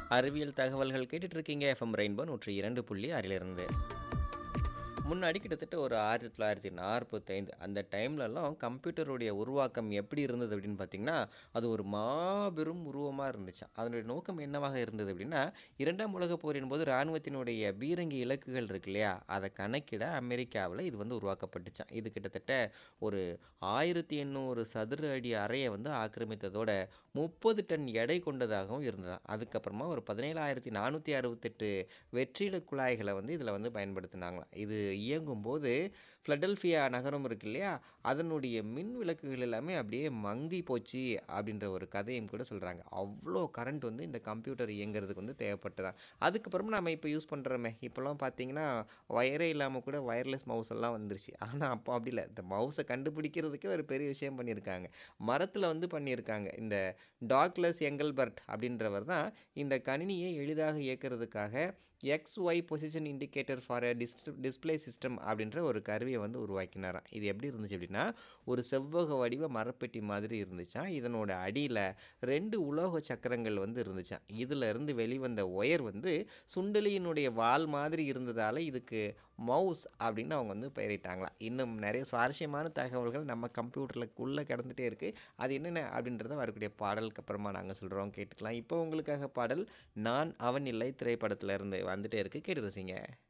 அறிவியல் தகவல்கள் கேட்டுட்டு இருக்கீங்க எஃப்எம் ரெயின்போ நூற்றி இரண்டு புள்ளி ஆறிலிருந்து முன்னாடி கிட்டத்தட்ட ஒரு ஆயிரத்தி தொள்ளாயிரத்தி நாற்பத்தைந்து அந்த டைம்லலாம் கம்ப்யூட்டருடைய உருவாக்கம் எப்படி இருந்தது அப்படின்னு பார்த்தீங்கன்னா அது ஒரு மாபெரும் உருவமாக இருந்துச்சு அதனுடைய நோக்கம் என்னவாக இருந்தது அப்படின்னா இரண்டாம் உலகப் போரின் போது இராணுவத்தினுடைய பீரங்கி இலக்குகள் இருக்கு இல்லையா அதை கணக்கிட அமெரிக்காவில் இது வந்து உருவாக்கப்பட்டுச்சான் இது கிட்டத்தட்ட ஒரு ஆயிரத்தி எண்ணூறு சதுர அடி அறையை வந்து ஆக்கிரமித்ததோட முப்பது டன் எடை கொண்டதாகவும் இருந்ததாம் அதுக்கப்புறமா ஒரு பதினேழாயிரத்தி நானூற்றி அறுபத்தெட்டு வெற்றிட குழாய்களை வந்து இதில் வந்து பயன்படுத்தினாங்களாம் இது இயங்கும்போது ஃப்ளடல்ஃபியா நகரம் இருக்கு இல்லையா அதனுடைய மின் விளக்குகள் எல்லாமே அப்படியே மங்கி போச்சு அப்படின்ற ஒரு கதையும் கூட சொல்கிறாங்க அவ்வளோ கரண்ட் வந்து இந்த கம்ப்யூட்டர் இயங்குறதுக்கு வந்து தேவைப்பட்டதான் அதுக்கப்புறமா நம்ம இப்போ யூஸ் பண்ணுறோமே இப்போல்லாம் பார்த்தீங்கன்னா ஒயரே இல்லாமல் கூட ஒயர்லெஸ் மவுஸ் எல்லாம் வந்துருச்சு ஆனால் அப்போ அப்படி இல்லை இந்த மவுஸை கண்டுபிடிக்கிறதுக்கே ஒரு பெரிய விஷயம் பண்ணியிருக்காங்க மரத்தில் வந்து பண்ணியிருக்காங்க இந்த டாக்லஸ் எங்கல்பர்ட் அப்படின்றவர் தான் இந்த கணினியை எளிதாக இயக்கிறதுக்காக X Y position indicator for a dis display system அப்படின்ற ஒரு கருவியை வந்து உருவாக்கினாராம் இது எப்படி இருந்துச்சு அப்படின்னா ஒரு செவ்வக வடிவ மரப்பெட்டி மாதிரி இருந்துச்சாம் இதனோட அடியில் ரெண்டு உலோக சக்கரங்கள் வந்து இருந்துச்சாம் இதில் இருந்து வெளிவந்த ஒயர் வந்து சுண்டலியினுடைய வால் மாதிரி இருந்ததால் இதுக்கு மவுஸ் அப்படின்னு அவங்க வந்து பெயரிட்டாங்களாம் இன்னும் நிறைய சுவாரஸ்யமான தகவல்கள் நம்ம கம்ப்யூட்டரில் உள்ளே கிடந்துட்டே இருக்குது அது என்னென்ன அப்படின்றத வரக்கூடிய பாடலுக்கு அப்புறமா நாங்கள் சொல்கிறோம் கேட்டுக்கலாம் இப்போ உங்களுக்காக பாடல் நான் அவன் இல்லை திரைப்படத்துல இருந்து வந்துட்டே இருக்குது கேட்டு ரசிங்க